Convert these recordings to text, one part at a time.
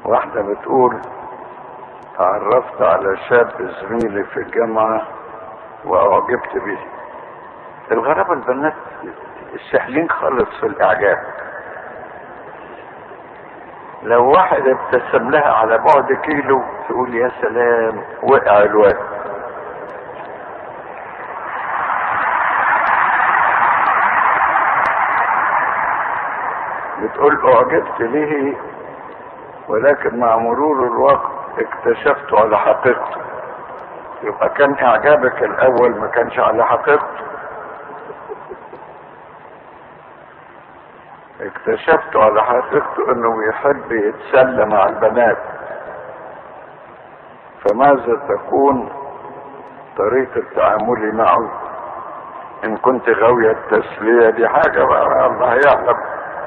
واحدة بتقول تعرفت على شاب زميلي في الجامعة وأعجبت به الغرابة البنات سهلين خالص في الإعجاب لو واحد ابتسم لها على بعد كيلو تقول يا سلام وقع الواد بتقول اعجبت به ولكن مع مرور الوقت اكتشفت على حقيقته يبقى كان اعجابك الاول ما كانش على حقيقته اكتشفت على حقيقته انه بيحب يتسلى مع البنات فماذا تكون طريقة تعاملي معه ان كنت غاوية التسلية دي حاجة بقى الله يعلم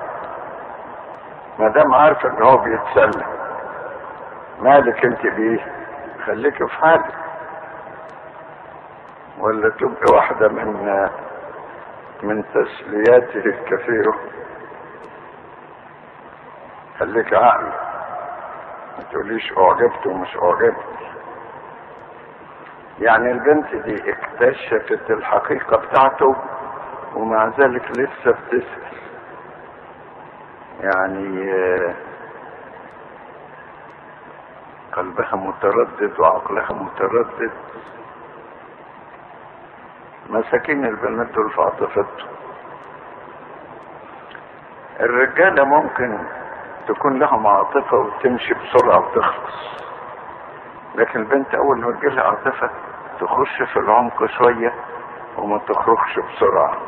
ما دام عارف ان هو بيتسلى مالك انت بيه خليك في حالك ولا تبقى واحدة من من تسلياته الكثيرة خليك عقل ما تقوليش اعجبت ومش اعجبت يعني البنت دي اكتشفت الحقيقة بتاعته ومع ذلك لسه بتسأل يعني قلبها متردد وعقلها متردد مساكين البنات دول في عاطفتهم الرجالة ممكن تكون لهم عاطفة وتمشي بسرعة وتخلص لكن البنت أول ما تجيلها عاطفة تخش في العمق شوية وما تخرجش بسرعة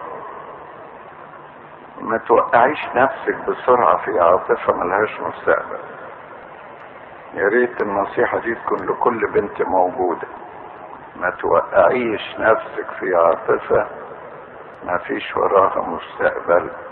ما توقعيش نفسك بسرعة في عاطفة ملهاش مستقبل يا ريت النصيحة دي تكون لكل بنت موجودة ما توقعيش نفسك في عاطفة ما فيش وراها مستقبل